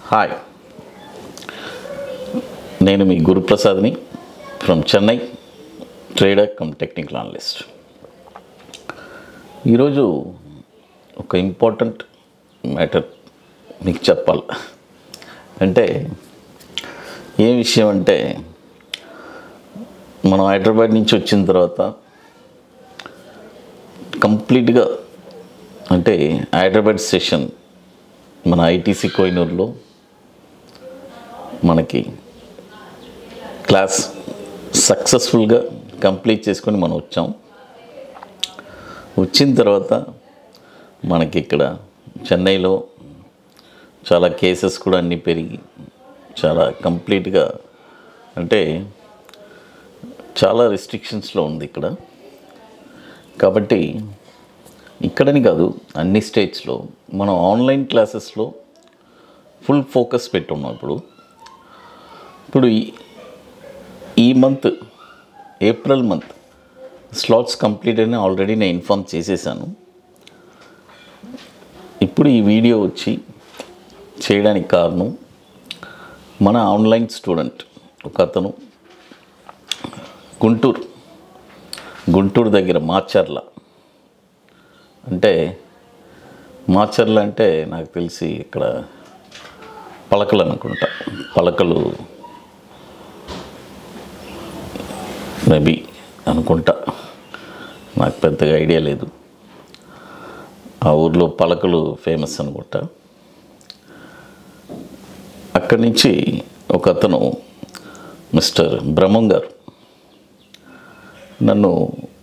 Hi నేను మీ గురుప్రసాద్ని from Chennai trader cum technical analyst ఈరోజు ఒక ఇంపార్టెంట్ మ్యాటర్ మీకు చెప్పాలి అంటే ఏ విషయం అంటే మనం హైదరాబాద్ నుంచి వచ్చిన తర్వాత కంప్లీట్గా అంటే హైదరాబాద్ సెషన్ మన ఐటీసీ కోయినూరులో మనకి క్లాస్ సక్సెస్ఫుల్గా కంప్లీట్ చేసుకొని మనం వచ్చాం వచ్చిన తర్వాత మనకి ఇక్కడ చెన్నైలో చాలా కేసెస్ కూడా అన్నీ పెరిగి చాలా కంప్లీట్గా అంటే చాలా రెస్ట్రిక్షన్స్లో ఉంది ఇక్కడ కాబట్టి ఇక్కడని కాదు అన్ని స్టేట్స్లో మనం ఆన్లైన్ క్లాసెస్లో ఫుల్ ఫోకస్ పెట్టున్నాం ఇప్పుడు ఇప్పుడు ఈ- ఈ month April month slots complete అని ఆల్రెడీ నేను ఇన్ఫామ్ చేసేసాను ఇప్పుడు ఈ వీడియో వచ్చి చేయడానికి కారణం మన ఆన్లైన్ స్టూడెంట్ ఒక అతను గుంటూరు గుంటూరు దగ్గర మాచర్ల అంటే మాచర్ల అంటే నాకు తెలిసి ఇక్కడ పలకలు అనుకుంటా పలకలు మేబీ అనుకుంటా నాకు పెద్దగా ఐడియా లేదు ఆ ఊర్లో పలకలు ఫేమస్ అనుకుంటా అక్కడి నుంచి ఒక అతను మిస్టర్ బ్రహ్మం గారు నన్ను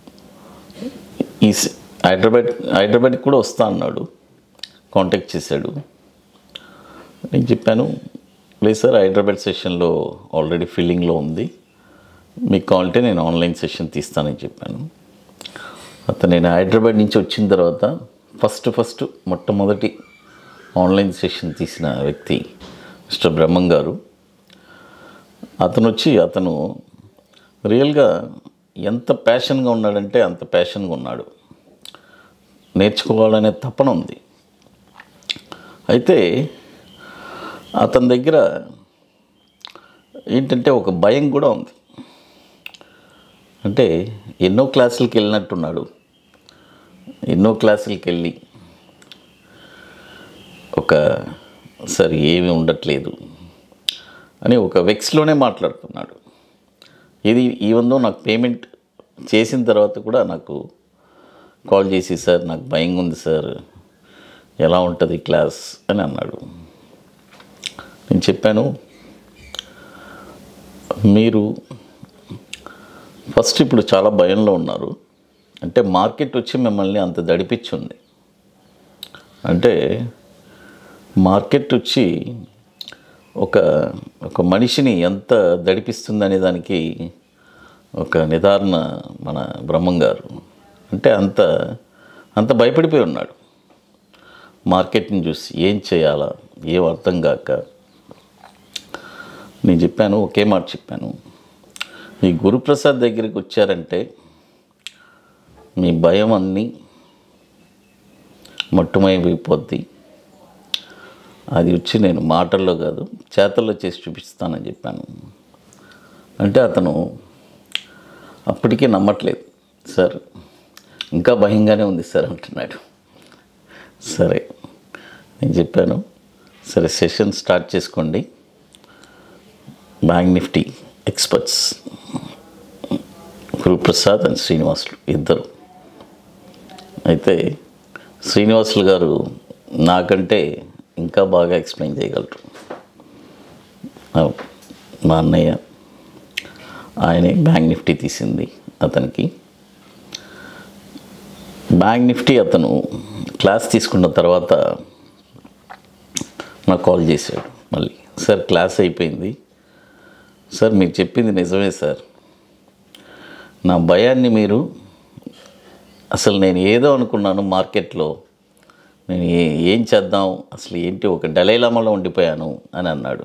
ఈ స్- హైదరాబాద్ హైదరాబాద్కి కూడా వస్తా అన్నాడు కాంటాక్ట్ చేశాడు నేను చెప్పాను లేదు సార్ హైదరాబాద్ సెషన్లో ఆల్రెడీ ఫిల్లింగ్లో ఉంది మీకు కావాలంటే నేను ఆన్లైన్ సెషన్ తీస్తానని చెప్పాను అతను నేను హైదరాబాద్ నుంచి వచ్చిన తర్వాత ఫస్ట్ ఫస్ట్ మొట్టమొదటి ఆన్లైన్ సెషన్ తీసిన వ్యక్తి మిస్టర్ బ్రహ్మం గారు అతను వచ్చి అతను రియల్గా ఎంత ప్యాషన్గా ఉన్నాడంటే అంత ప్యాషన్గా ఉన్నాడు నేర్చుకోవాలనే తపన ఉంది అయితే అతని దగ్గర ఏంటంటే ఒక భయం కూడా ఉంది అంటే ఎన్నో క్లాసులకి వెళ్ళినట్టున్నాడు ఎన్నో క్లాసులకి వెళ్ళి ఒక సరే ఏమీ ఉండట్లేదు అని ఒక వెక్స్లోనే మాట్లాడుతున్నాడు ఇది ఈవెందో నాకు పేమెంట్ చేసిన తర్వాత కూడా నాకు కాల్ చేసి సార్ నాకు భయంగా ఉంది సార్ ఎలా ఉంటుంది క్లాస్ అని అన్నాడు నేను చెప్పాను మీరు ఫస్ట్ ఇప్పుడు చాలా భయంలో ఉన్నారు అంటే మార్కెట్ వచ్చి మిమ్మల్ని అంత దడిపించింది అంటే మార్కెట్ వచ్చి ఒక ఒక మనిషిని ఎంత దడిపిస్తుందనే దానికి ఒక నిర్ధారణ మన బ్రహ్మం గారు అంటే అంత అంత భయపడిపోయి ఉన్నాడు మార్కెట్ని చూసి ఏం చేయాలా ఏం అర్థం కాక నేను చెప్పాను ఒకే మాట చెప్పాను మీ గురుప్రసాద్ దగ్గరికి వచ్చారంటే మీ భయం అన్నీ మట్టుమైపోద్ది అది వచ్చి నేను మాటల్లో కాదు చేతల్లో చేసి చూపిస్తానని చెప్పాను అంటే అతను అప్పటికీ నమ్మట్లేదు సార్ ఇంకా భయంగానే ఉంది సార్ అంటున్నాడు సరే నేను చెప్పాను సరే సెషన్ స్టార్ట్ చేసుకోండి bank nifty experts Guruprasad and Srinivasulu ఇద్దరు అయితే శ్రీనివాసులు గారు నాకంటే ఇంకా బాగా ఎక్స్ప్లెయిన్ చేయగలరు ఆ, మా అన్నయ్య ఆయనే బ్యాంక్ నిఫ్టీ తీసింది అతనికి బ్యాంక్ నిఫ్టీ అతను క్లాస్ తీసుకున్న తర్వాత నాకు కాల్ చేశాడు మళ్ళీ సార్ క్లాస్ అయిపోయింది సార్ మీరు చెప్పింది నిజమే సార్ నా భయాన్ని మీరు అసలు నేను ఏదో అనుకున్నాను మార్కెట్లో నేను ఏ- ఏం చేద్దాం అసలు ఏంటి ఒక డలైలామాలో ఉండిపోయాను అని అన్నాడు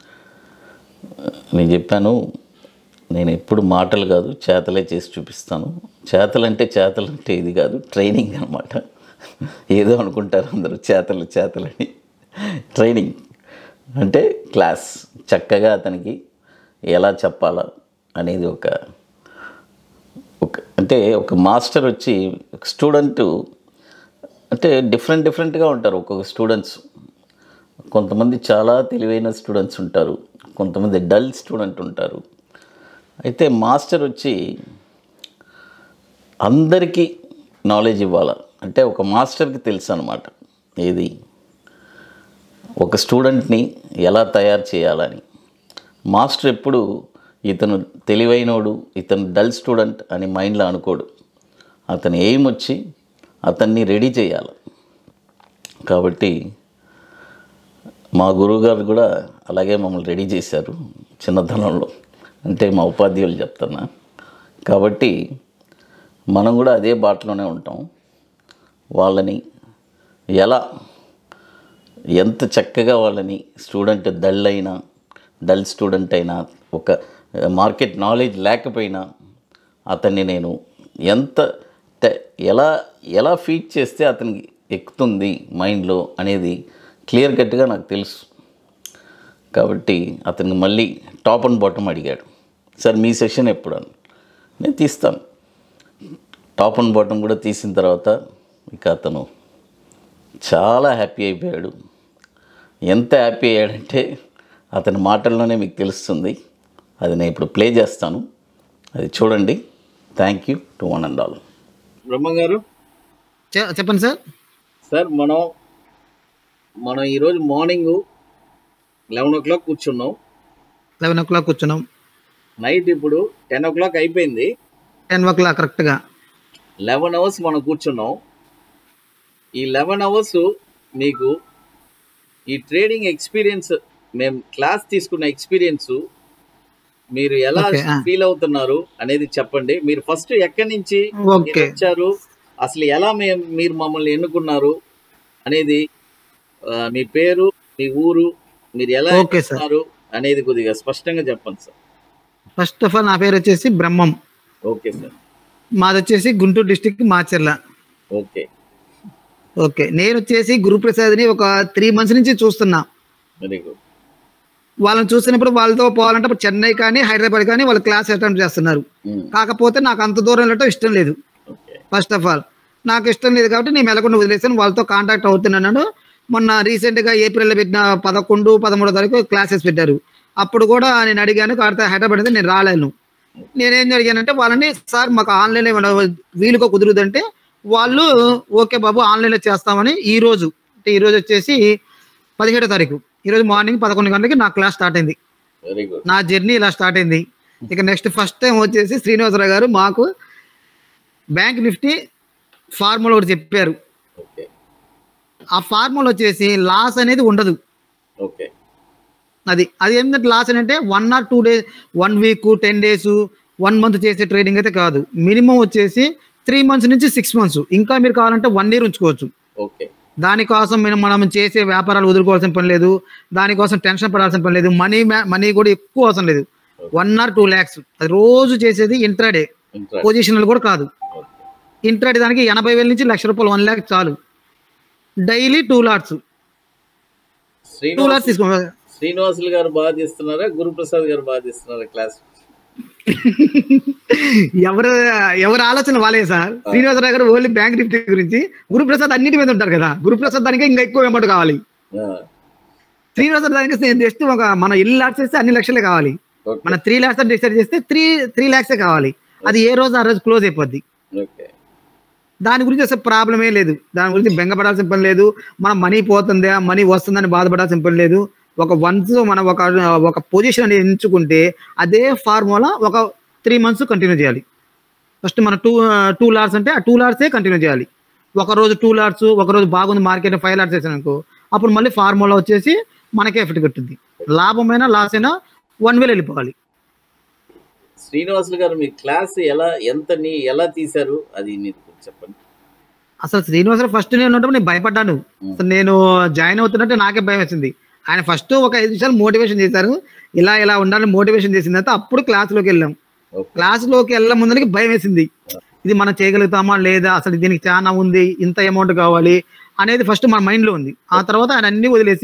నేను చెప్పాను నేను ఎప్పుడు మాటలు కాదు చేతలే చేసి చూపిస్తాను చేతలంటే చేతలంటే ఇది కాదు ట్రైనింగ్ అనమాట ఏదో అనుకుంటారు అందరూ చేతలు చేతలని ట్రైనింగ్ అంటే క్లాస్ చక్కగా అతనికి ఎలా చెప్పాలా అనేది ఒక ఒక అంటే ఒక మాస్టర్ వచ్చి ఒక స్టూడెంట్ అంటే డిఫరెంట్ డిఫరెంట్గా ఉంటారు ఒక్కొక్క స్టూడెంట్స్ కొంతమంది చాలా తెలివైన స్టూడెంట్స్ ఉంటారు కొంతమంది డల్ స్టూడెంట్ ఉంటారు అయితే మాస్టర్ వచ్చి అందరికీ నాలెడ్జ్ ఇవ్వాలి అంటే ఒక మాస్టర్కి తెలుసు అనమాట ఏది ఒక స్టూడెంట్ని ఎలా తయారు చేయాలని మాస్టర్ ఎప్పుడు ఇతను తెలివైనోడు ఇతను డల్ స్టూడెంట్ అని మైండ్లో అనుకోడు అతను ఎయిమ్ వచ్చి అతన్ని రెడీ చేయాలి కాబట్టి మా గురువుగారు కూడా అలాగే మమ్మల్ని రెడీ చేశారు చిన్నతనంలో అంటే మా ఉపాధ్యాయులు చెప్తున్నా కాబట్టి మనం కూడా అదే బాటలోనే ఉంటాం వాళ్ళని ఎలా ఎంత చక్కగా వాళ్ళని స్టూడెంట్ డల్ అయినా డల్ స్టూడెంట్ అయినా ఒక మార్కెట్ నాలెడ్జ్ లేకపోయినా అతన్ని నేను ఎంత ట- ఎలా ఎలా ఫీడ్ చేస్తే అతనికి ఎక్కుతుంది మైండ్లో అనేది క్లియర్ కట్గా నాకు తెలుసు కాబట్టి అతనికి మళ్ళీ టాప్ అండ్ బాటమ్ అడిగాడు సార్ మీ సెషన్ ఎప్పుడు అని నేను తీస్తాను టాప్ అండ్ బాటమ్ కూడా తీసిన తర్వాత ఇక అతను చాలా హ్యాపీ అయిపోయాడు ఎంత హ్యాపీ అయ్యాడంటే అతని మాటల్లోనే మీకు తెలుస్తుంది అది నేను ఇప్పుడు ప్లే చేస్తాను అది చూడండి thank you to one and all Brahma garu చె- చెప్పండి సార్ సార్ మనం మనం ఈరోజు మార్నింగ్ లెవెన్ ఓ క్లాక్ కూర్చున్నాం లెవెన్ ఓ క్లాక్ కూర్చున్నాం నైట్ ఇప్పుడు టెన్ ఓ క్లాక్ అయిపోయింది టెన్ ఓ క్లాక్ కరెక్ట్గా లెవెన్ అవర్స్ మనం కూర్చున్నాం ఈ లెవెన్ అవర్స్ మీకు ఈ ట్రేడింగ్ ఎక్స్పీరియన్స్ మేము క్లాస్ తీసుకున్న ఎక్స్పీరియన్స్ మీరు ఎలా Okay, ah. ఫీల్ అవుతున్నారు అనేది చెప్పండి మీరు ఫస్ట్ ఎక్కడి నుంచి ఓకే వచ్చారు అసలు ఎలా మేము మీరు మమ్మల్ని ఎన్నుకున్నారు అనేది ఆ, మీ పేరు మీ ఊరు మీరు ఎలా ఓకే సార్ ఎన్నుకున్నారు అనేది కొద్దిగా స్పష్టంగా చెప్పండి సార్ ఫస్ట్ ఆఫ్ ఆల్ నా పేరు వచ్చేసి బ్రహ్మం ఓకే సార్ మాది వచ్చేసి Guntur district Macherla okay okay నేను వచ్చేసి గురుప్రసాద్ని ఒక త్రీ మంత్స్ నుంచి చూస్తున్నా వెరీ గుడ్ వాళ్ళని చూసినప్పుడు వాళ్ళతో పోవాలంటే ఇప్పుడు చెన్నై కానీ హైదరాబాద్ కానీ వాళ్ళు క్లాస్ అటెంప్ట్ చేస్తున్నారు కాకపోతే నాకు అంత దూరం వెళ్ళటం ఇష్టం లేదు ఓకే ఫస్ట్ ఆఫ్ ఆల్ నాకు ఇష్టం లేదు కాబట్టి నేను మెలకుండా వదిలేసాను వాళ్ళతో కాంటాక్ట్ అవుతున్నాను మొన్న రీసెంట్గా ఏప్రిల్లో పెట్టిన పదకొండు పదమూడో తారీఖు క్లాసెస్ పెట్టారు అప్పుడు కూడా నేను అడిగాను కాబట్టి హైదరాబాద్ అయితే నేను రాలేను నేనేం అడిగానంటే వాళ్ళని సార్ మాకు ఆన్లైన్ ఏమైనా వీలుగా కుదురుదంటే వాళ్ళు ఓకే బాబు ఆన్లైన్లో చేస్తామని ఈ రోజు అంటే ఈ రోజు వచ్చేసి పదిహేడో తారీఖు ఈరోజు మార్నింగ్ పదకొండు గంటలకి నా క్లాస్ స్టార్ట్ అయింది వెరీ గుడ్ నా జర్నీ ఇలా స్టార్ట్ అయింది ఇక నెక్స్ట్ ఫస్ట్ టైం వచ్చేసి శ్రీనివాసరావు గారు మాకు బ్యాంక్ నిఫ్టీ ఫార్ములా ఒకటి చెప్పారు ఓకే ఆ ఫార్ములా వచ్చేసి లాస్ అనేది ఉండదు ఓకే అది అది ఏంటంటే లాస్ అని అంటే one or two days one week ten days one month చేసే ట్రేడింగ్ అయితే కాదు మినిమం వచ్చేసి త్రీ మంత్స్ నుంచి సిక్స్ మంత్స్ ఇంకా మీరు కావాలంటే వన్ ఇయర్ ఉంచుకోవచ్చు ఓకే దానికోసం మనం మనం చేసే వ్యాపారాలు వదులుకోవాల్సిన పని లేదు దానికోసం టెన్షన్ పడాల్సిన పని లేదు మనీ మనీ కూడా ఎక్కువ అవసరం లేదు వన్ ఆర్ టూ ల్యాక్స్ అది రోజు చేసేది ఇంట్రాడే ఇంట్రా పొజిషనల్ కూడా కాదు ఓకే ఇంట్రాడే దానికి ఎనభై వేల నుంచి లక్ష రూపాయలు వన్ ల్యాక్ చాలు daily two lots two Srinivas lots తీసుకో శ్రీనివాసులు గారు బాగా తీస్తున్నారా గురుప్రసాద్ గారు బాగా తీస్తున్నారా క్లాస్ ఎవరు ఎవరు ఆలోచన వాళ్ళే సార్ శ్రీనివాసరావు గారు ఓన్లీ బ్యాంక్ నిఫ్టీ గురించి గురుప్రసాద్ అన్నిటి మీద ఉంటారు కదా గురుప్రసాద్ దానికి ఇంకా ఎక్కువ అమౌంట్ కావాలి శ్రీనివాసరావు దానికి జస్ట్ ఒక మన ఇల్లు లాట్స్ చేస్తే అన్ని లక్షలే కావాలి ఓకే మన త్రీ లాక్స్ డిసైడ్ చేస్తే త్రీ త్రీ లాక్సే కావాలి అది ఏ రోజు ఆ రోజు క్లోజ్ అయిపోద్ది ఓకే దాని గురించి అసలు ప్రాబ్లమే లేదు దాని గురించి బెంగపడాల్సిన పని లేదు మన మనీ పోతుందా మనీ వస్తుందని బాధపడాల్సిన పని లేదు ఒక వన్స్ మనం ఒక ఒక పొజిషన్ అనేది ఎంచుకుంటే అదే ఫార్ములా ఒక త్రీ మంత్స్ కంటిన్యూ చేయాలి ఫస్ట్ మన టూ టూ లార్స్ అంటే ఆ టూ లార్సే కంటిన్యూ చేయాలి ఒక రోజు టూ లార్స్ ఒక రోజు బాగుంది మార్కెట్ ఫైవ్ లార్స్ వేసాను అప్పుడు మళ్ళీ ఫార్ములా వచ్చేసి మనకే ఎఫెక్ట్ కట్టింది లాభమైనా లాస్ అయినా వన్ వేలు వెళ్ళిపోవాలి శ్రీనివాసులు గారు మీ క్లాస్ ఎలా ఎంత నీ ఎలా తీశారు అది మీరు కొంచెం చెప్పండి అసలు శ్రీనివాసరావు ఫస్ట్ నేను ఉన్నప్పుడు నేను భయపడ్డాను అసలు నేను జాయిన్ అవుతున్నట్టే నాకే భయం వేసింది ఆయన ఫస్ట్ ఒక ఐదు నిమిషాలు మోటివేషన్ చేశారు ఇలా ఇలా ఉండాలని మోటివేషన్ చేసిన తర్వాత అప్పుడు క్లాస్లోకి వెళ్ళాం ఓకే క్లాస్లోకి వెళ్ళే ముందరికి భయం వేసింది ఇది మనం చేయగలుగుతామా లేదా అసలు దీనికి చాలా ఉంది ఇంత అమౌంట్ కావాలి అనేది ఫస్ట్ మన మైండ్లో ఉంది ఆ తర్వాత ఆయన అన్ని వదిలేసి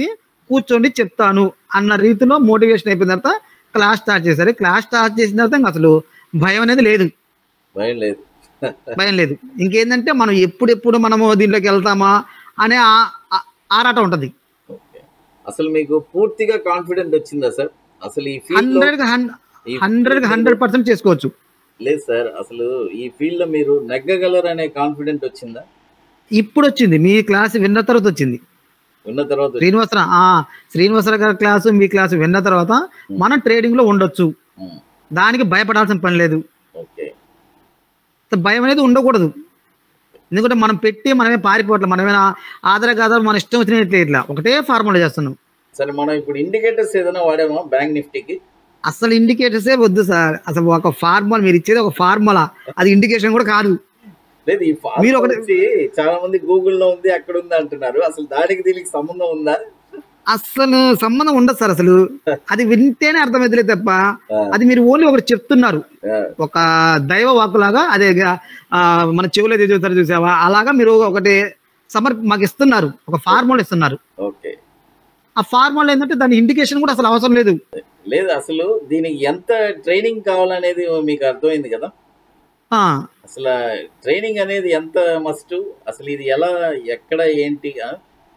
కూర్చోండి చెప్తాను అన్న రీతిలో మోటివేషన్ అయిపోయిన తర్వాత క్లాస్ స్టార్ట్ చేశారు క్లాస్ స్టార్ట్ చేసిన తర్వాత ఇంకా అసలు భయం అనేది లేదు భయం లేదు భయం లేదు ఇంకేంటంటే మనం ఎప్పుడెప్పుడు మనము దీంట్లోకి వెళ్తామా అనే ఆ- ఆ- ఆరాటం ఉంటది ఓకే అసలు మీకు పూర్తిగా కాన్ఫిడెంట్ వచ్చిందా సార్ అసలు ఈ ఫీల్డ్ లో హండ్రెడ్ ఈ హండ్రెడ్ field హండ్రెడ్ పర్సెంట్ చేసుకోవచ్చు లేదు సార్ అసలు ఈ ఫీల్డ్ లో మీరు నెగ్గగలరు అనే కాన్ఫిడెంట్ వచ్చిందా ఇప్పుడు వచ్చింది మీ క్లాస్ విన్న తర్వాత వచ్చింది ఉన్న తర్వాత వచ్చి- శ్రీనివాసరావు ఆ శ్రీనివాసరావు గారి క్లాసు మీ క్లాసు విన్న తర్వాత మనం ట్రేడింగ్ లో ఉండొచ్చు ఉమ్, దానికి భయపడాల్సిన పని లేదు ఓకే భయం అనేది ఉండకూడదు ఎందుకంటే మనం పెట్టి మనమే పారిపోవట్లేదు మనమేనా ఆధార కాదా మన ఇష్టం వచ్చినట్లే ఇట్లా ఒకటే ఫార్ములా చేస్తున్నాం సరే మనం ఇప్పుడు ఇండికేటర్స్ ఏదైనా వాడామా బ్యాంక్ నిఫ్టీకి అసలు ఇండికేటర్సే వద్దు సార్ అసలు ఒక ఫార్ములా మీరు ఇచ్చేది ఒక ఫార్ములా అది ఇండికేషన్ కూడా కాదు లేదు ఈ ఫార్ములా మీరు ఒకటి- వచ్చి చాలా మంది గూగుల్లో ఉంది అక్కడ ఉంది అంటున్నారు అసలు దానికి దీనికి సంబంధం ఉందా అసలు సంబంధం ఉండదు సార్ అసలు అది వింటేనే అర్థమైతే తప్ప ఆ, అది మీరు ఓన్లీ ఒకటి చెప్తున్నారు ఆ, ఒక దైవ వాక్కులాగా అదే ఆ, మన చెవులో ఏదో చూస్తారు చూసావా అలాగా మీరు ఒకటి సమర్ మాకు ఇస్తున్నారు ఒక ఫార్ములా ఇస్తున్నారు ఓకే ఆ ఫార్ములా ఏంటంటే దాని ఇండికేషన్ కూడా అసలు అవసరం లేదు లేదు అసలు దీనికి ఎంత ట్రైనింగ్ కావాలనేది మీకు అర్థమైంది కదా ఆ, అసలు ట్రైనింగ్ అనేది ఎంత మస్ట్ అసలు ఇది ఎలా ఎక్కడ ఏంటి ఆ?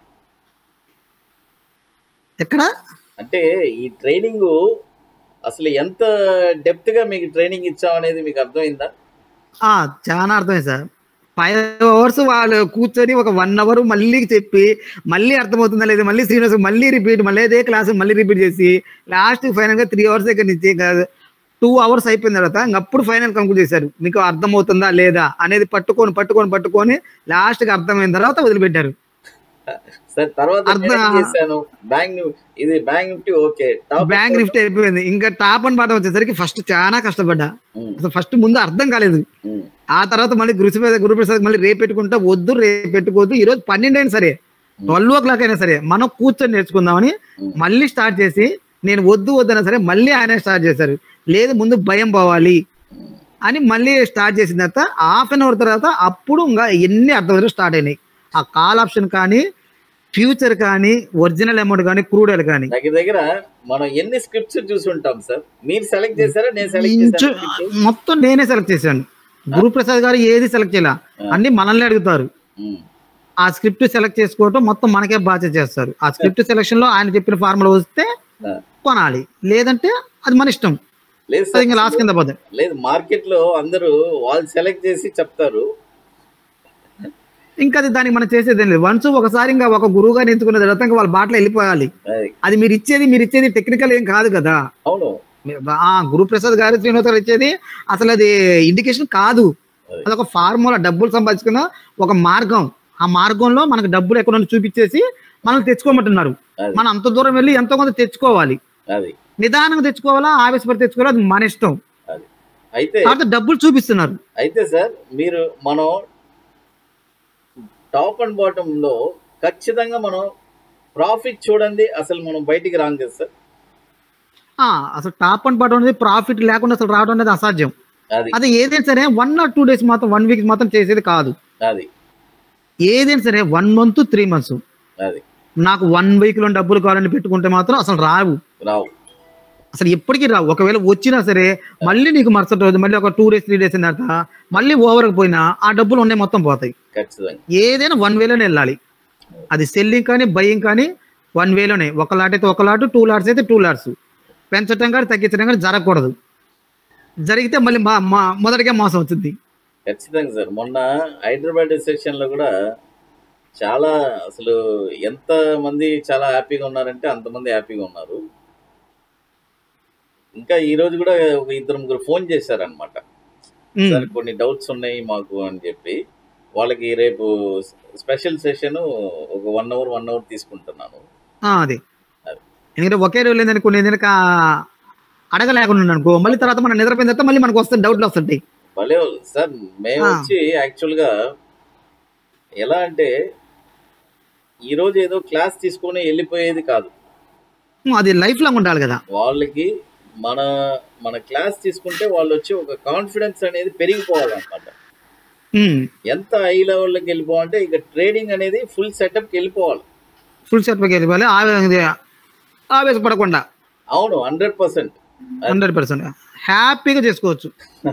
ఎక్కడ అంటే ఈ ట్రైనింగ్ అసలు ఎంత డెప్త్ గా మీకు ట్రైనింగ్ ఇచ్చాం అనేది మీకు అర్థమైందా ఆ, చాలా అర్థమైంది సార్ ఫైవ్ అవర్స్ వాళ్ళు కూర్చొని ఒక వన్ అవర్ మళ్ళీ చెప్పి మళ్ళీ అర్థమవుతుందా లేదు మళ్ళీ శ్రీనివాస్ మళ్ళీ రిపీట్ మళ్ళీ అదే క్లాస్ మళ్ళీ రిపీట్ చేసి లాస్ట్ ఫైనల్ గా త్రీ అవర్స్ దగ్గర నుంచి టూ అవర్స్ అయిపోయిన తర్వాత ఇంక అప్పుడు ఫైనల్ కంక్లూడ్ చేశారు మీకు అర్థమవుతుందా లేదా అనేది పట్టుకొని పట్టుకొని పట్టుకొని లాస్ట్ కి అర్థమైన తర్వాత వదిలిపెట్టారు సార్ తర్వాత అర్థం- నేనేం చేశాను బ్యాంక్ ఇది bank nifty okay top bank nifty అయిపోయింది ఇంకా టాప్ అండ్ బాటం వచ్చేసరికి ఫస్ట్ చాలా కష్టపడ్డా ఉమ్, అసలు ఫస్ట్ ముందు అర్థం కాలేదు ఉమ్, ఆ తర్వాత మళ్ళీ గురుప్రసాద్ గురుప్రసాద్ మళ్ళీ రేపు పెట్టుకుంటా వద్దు రేపు పెట్టుకోవద్దు ఈ రోజు పన్నెండు అయినా సరే ట్వెల్వ్ ఓ క్లాక్ అయినా సరే మనం కూర్చొని నేర్చుకుందామని మళ్ళీ స్టార్ట్ చేసి నేను వద్దు వద్దన్నా సరే మళ్ళీ ఆయన స్టార్ట్ చేశారు లేదు ముందు భయం పోవాలి అని మళ్ళీ స్టార్ట్ చేసిన తర్వాత హాఫ్ అన్ అవర్ తర్వాత అప్పుడు ఇంకా ఎన్ని అర్థం స్టార్ట్ అయినాయి ఆ కాల్ ఆప్షన్ కానీ ఫ్యూచర్ కానీ ఒరిజినల్ అమౌంట్ కానీ క్రూడ్ ఆయిల్ కానీ దగ్గర దగ్గర మనం ఎన్ని స్క్రిప్ట్స్ చూసి ఉంటాం సార్ మీరు సెలెక్ట్ చేశారా నేను సెలెక్ట్ ఇంచు చేశాను మొత్తం నేనే సెలెక్ట్ చేశాను గురుప్రసాద్ గారు ఏది సెలెక్ట్ చేయాల అన్ని మనల్ని అడుగుతారు ఆ స్క్రిప్ట్ సెలెక్ట్ చేసుకోవటం మొత్తం మనకే బాధ్యత చేస్తారు ఆ స్క్రిప్ట్ సెలెక్షన్ లో ఆయన చెప్పిన ఫార్ములా వస్తే కొనాలి లేదంటే అది మన ఇష్టం లేదు అది ఇంకా సార్ లాస్ట్ కింద పోతుంది లేదు మార్కెట్ లో అందరూ వాళ్ళు సెలెక్ట్ చేసి చెప్తారు ఇంకా అది దానికి మనం చేసేది ఏం లేదు వన్స్ ఒకసారి ఇంకా ఒక గురువు గారిని ఎంచుకున్న తర్వాత ఇంకా వాళ్ళ బాటలో వెళ్ళిపోవాలి అది అది మీరు ఇచ్చేది మీరు ఇచ్చేది టెక్నికల్ ఏం కాదు కదా అవును మీరు- ఆ గురుప్రసాద్ గారు శ్రీనివాస్ గారు ఇచ్చేది అసలు అది ఇండికేషన్ కాదు అది ఒక ఫార్ములా డబ్బులు సంపాదించుకున్న ఒక మార్గం ఆ మార్గంలో మనకు డబ్బులు ఎక్కడ నుండి చూపించేసి మనం తెచ్చుకోమంటున్నారు అది. మనం అంత దూరం వెళ్ళి ఎంతో కొంత తెచ్చుకోవాలి అది నిదానంగా తెచ్చుకోవాలా ఆవేశపడి తెచ్చుకోవాలా అది మన ఇష్టం అది అయితే కాకపోతే డబ్బులు చూపిస్తున్నారు అయితే సార్ మీరు మనం టాప్ అండ్ బాటమ్ లో ఖచ్చితంగా మనం ప్రాఫిట్ చూడండి అసలు మనం బయటికి రాం కదా సార్ ఆ, అసలు టాప్ అండ్ బాటం అనేది ప్రాఫిట్ లేకుండా అసలు రావడం అనేది అసాధ్యం అది అది ఏదైనా సరే వన్ ఆర్ టూ డేస్ మాత్రం వన్ వీక్ మాత్రం చేసేది కాదు అది ఏదైనా సరే వన్ మంత్ త్రీ మంత్స్ అది నాకు వన్ వీక్ లో డబ్బులు కావాలని పెట్టుకుంటే మాత్రం అసలు రావు రావు అసలు ఎప్పటికీ రావు ఒకవేళ వచ్చినా సరే మళ్ళీ నీకు మరుసటి రోజు మళ్ళీ ఒక టూ డేస్ త్రీ డేస్ తర్వాత మళ్ళీ ఓవర్ పోయినా ఆ డబ్బులు ఉన్నాయి మొత్తం పోతాయి ఖచ్చితంగా ఏదైనా వన్ వేలోనే వెళ్ళాలి అది సెల్లింగ్ కానీ బయ్యింగ్ కానీ వన్ వేలోనే ఒక లాట్ అయితే ఒక లాట్ టూ లాట్స్ అయితే టూ లాట్స్ పెంచడం కానీ తగ్గించడం కానీ జరగకూడదు జరిగితే మళ్ళీ మా మా- మొదటిగా మోసం అవుతుంది ఖచ్చితంగా సార్ మొన్న హైదరాబాద్ సెక్షన్ లో కూడా చాలా అసలు ఎంత మంది చాలా హ్యాపీగా ఉన్నారంటే అంతమంది హ్యాపీగా ఉన్నారు ఇంకా ఈ రోజు కూడా ఒక ఇద్దరు ముగ్గురు ఫోన్ చేశారనమాట ఉమ్, సార్ కొన్ని డౌట్స్ ఉన్నాయి మాకు అని చెప్పి వాళ్ళకి రేపు స్పెషల్ సెషన్ ఒక వన్ అవర్ వన్ అవర్ తీసుకుంటున్నాను ఆ, అది ఎందుకంటే ఒకే రోజు లేదని కొన్ని ఏదైనా కా- అడగలేకుండా ఉన్నాను అనుకో మళ్ళీ తర్వాత మనం నిద్రపోయిన తర్వాత మళ్ళీ మనకు వస్తాయి డౌట్లు వస్తుంటాయి భలే సార్ మేము ఆ. వచ్చి యాక్చువల్గా ఎలా అంటే ఈ రోజు ఏదో క్లాస్ తీసుకొని వెళ్ళిపోయేది కాదు ఉమ్, అది లైఫ్ లాంగ్ ఉండాలి కదా వాళ్ళకి మన మన క్లాస్ తీసుకుంటే వాళ్ళు వచ్చి ఒక కాన్ఫిడెన్స్ అనేది పెరిగిపోవాలన్నమాట ఉమ్, ఎంత హై లెవెల్లోకి వెళ్ళిపోవాలంటే ఇక ట్రేడింగ్ అనేది ఫుల్ సెటప్కి వెళ్ళిపోవాలి ఫుల్ సర్టిఫికేట్ ఇవ్వాలి ఆవే- ఆవేశపడకుండా అవును హండ్రెడ్ పర్సెంట్ హండ్రెడ్ పర్సెంట్ హ్యాపీగా చేసుకోవచ్చు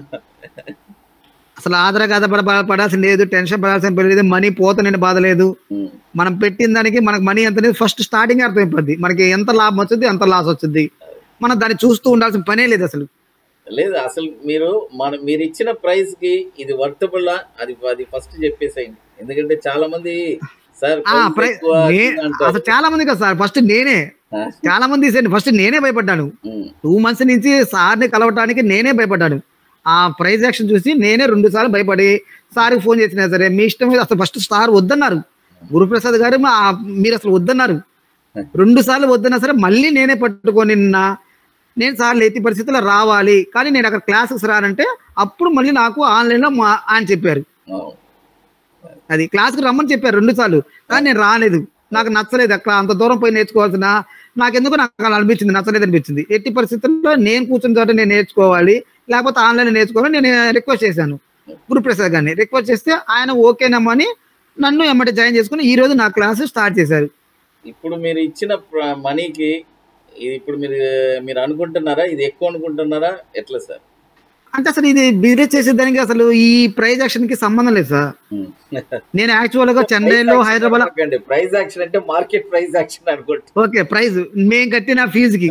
అసలు ఆధార కథ పడ పడాల్సిన లేదు టెన్షన్ పడాల్సిన పని లేదు మనీ పోతనే బాధ లేదు మనం పెట్టిన దానికి మనకు మనీ ఎంత అనేది ఫస్ట్ స్టార్టింగ్ అర్థమైపోద్ది మనకి ఎంత లాభం వచ్చింది ఎంత లాస్ వచ్చింది మనం దాన్ని చూస్తూ ఉండాల్సిన పనే లేదు అసలు లేదు అసలు మీరు మన మీరు ఇచ్చిన ప్రైస్ కి ఇది వర్తబుల్ అది అది ఫస్ట్ చెప్పేసేయండి ఎందుకంటే చాలా మంది సార్ ఆ price ప్రై- ఎక్కువ నే- ఇది అంటారు. అసలు చాలా మంది కదా సార్ ఫస్ట్ నేనే ఆ, చాలా మంది తీసేయండి ఫస్ట్ నేనే భయపడ్డాను ఉమ్, టూ మంత్స్ నుంచి సార్ని కలవటానికి నేనే భయపడ్డాను ఆ ప్రైజ్ యాక్షన్ చూసి నేనే రెండు సార్లు భయపడి సార్కి ఫోన్ చేసినా సరే మీ ఇష్టం మీద అసలు ఫస్ట్ సార్ వద్దన్నారు గురుప్రసాద్ గారు మా మీరు అసలు వద్దన్నారు రెండు సార్లు వద్దన్నా సరే మళ్ళీ నేనే పట్టుకొని నిన్న నేను సార్లు ఎత్తి పరిస్థితుల్లో రావాలి కానీ నేను అక్కడ క్లాసెస్ రానంటే అప్పుడు మళ్ళీ నాకు ఆన్లైన్లో మా ఆయన చెప్పారు అవును. అది క్లాస్కి రమ్మని చెప్పారు రెండు సార్లు కానీ నేను రాలేదు నాకు నచ్చలేదు అక్కడ అంత దూరం పోయి నేర్చుకోవాల్సిన నాకెందుకు నాకు అలా అనిపించింది నచ్చలేదు అనిపించింది ఎట్టి పరిస్థితుల్లో నేను కూర్చున్న చోట నేను నేర్చుకోవాలి లేకపోతే ఆన్లైన్ నేర్చుకోవాలి నేను రిక్వెస్ట్ చేశాను గురుప్రసాద్ గారిని రిక్వెస్ట్ చేస్తే ఆయన ఓకేనమ్మని నన్ను ఎమ్మటి జాయిన్ చేసుకుని ఈ రోజు నా క్లాసు స్టార్ట్ చేశారు ఇప్పుడు మీరు ఇచ్చిన ప్ర- మనీకి ఇది ఇప్పుడు మీరు మీరు అనుకుంటున్నారా ఇది ఎక్కువ అనుకుంటున్నారా ఎట్లా సార్ అంటే అసలు ఇది బిజినెస్ చేసేదానికి అసలు ఈ ప్రైజ్ యాక్షన్ కి సంబంధం లేదు సార్ నేను యాక్చువల్ గా చెన్నైలో హైదరాబాద్ ప్రైజ్ యాక్షన్ అంటే మార్కెట్ ప్రైజ్ యాక్షన్ అనుకుంటా ఓకే ప్రైజ్ మేము కట్టిన ఫీజుకి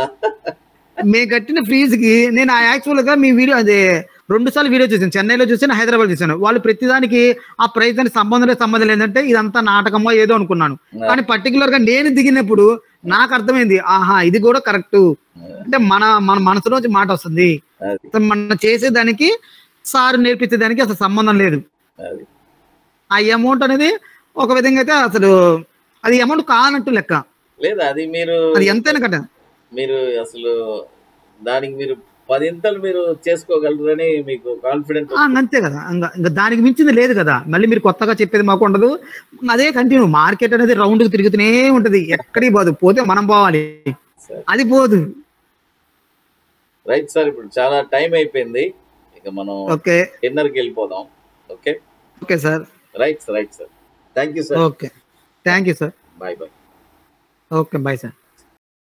మేము కట్టిన ఫీజుకి నేను ఆ యాక్చువల్ గా మీ వీడియో అదే రెండు సార్లు వీడియో చూసాను చెన్నైలో చూసాను హైదరాబాద్ చూసాను వాళ్ళు ప్రతిదానికి ఆ ప్రైజ్ దానికి సంబంధం లేదు సంబంధం లేదంటే ఇదంతా నాటకమో ఏదో అనుకున్నాను కానీ పర్టికులర్ గా నేను దిగినప్పుడు నాకు అర్థమైంది ఆహా ఇది కూడా కరెక్ట్ అంటే మన మన మనసులోంచి మాట వస్తుంది అది అసలు మనం చేసేదానికి సార్ నేర్పించేదానికి అసలు సంబంధం లేదు అది ఆ అమౌంట్ అనేది ఒక విధంగా అయితే అసలు అది అమౌంట్ కానట్టు లెక్క లేదు అది మీరు అది ఎంతైనా కట్ట మీరు అసలు దానికి మీరు పదింతలు మీరు చేసుకోగలరని మీకు కాన్ఫిడెంట్ ఆ, అంతే కదా ఇంకా ఇంకా దానికి మించింది లేదు కదా మళ్ళీ మీరు కొత్తగా చెప్పేది మాకు ఉండదు అదే కంటిన్యూ మార్కెట్ అనేది రౌండ్ తిరుగుతూనే ఉంటది ఎక్కడికి పోదు పోతే మనం పోవాలి సరే. అది పోదు రైట్ సార్ ఇప్పుడు చాలా టైం అయిపోయింది ఇక మనం ఓకే డిన్నర్కి వెళ్ళిపోదాం okay okay sir right sir right sir thank you sir okay thank you sir bye bye okay bye sir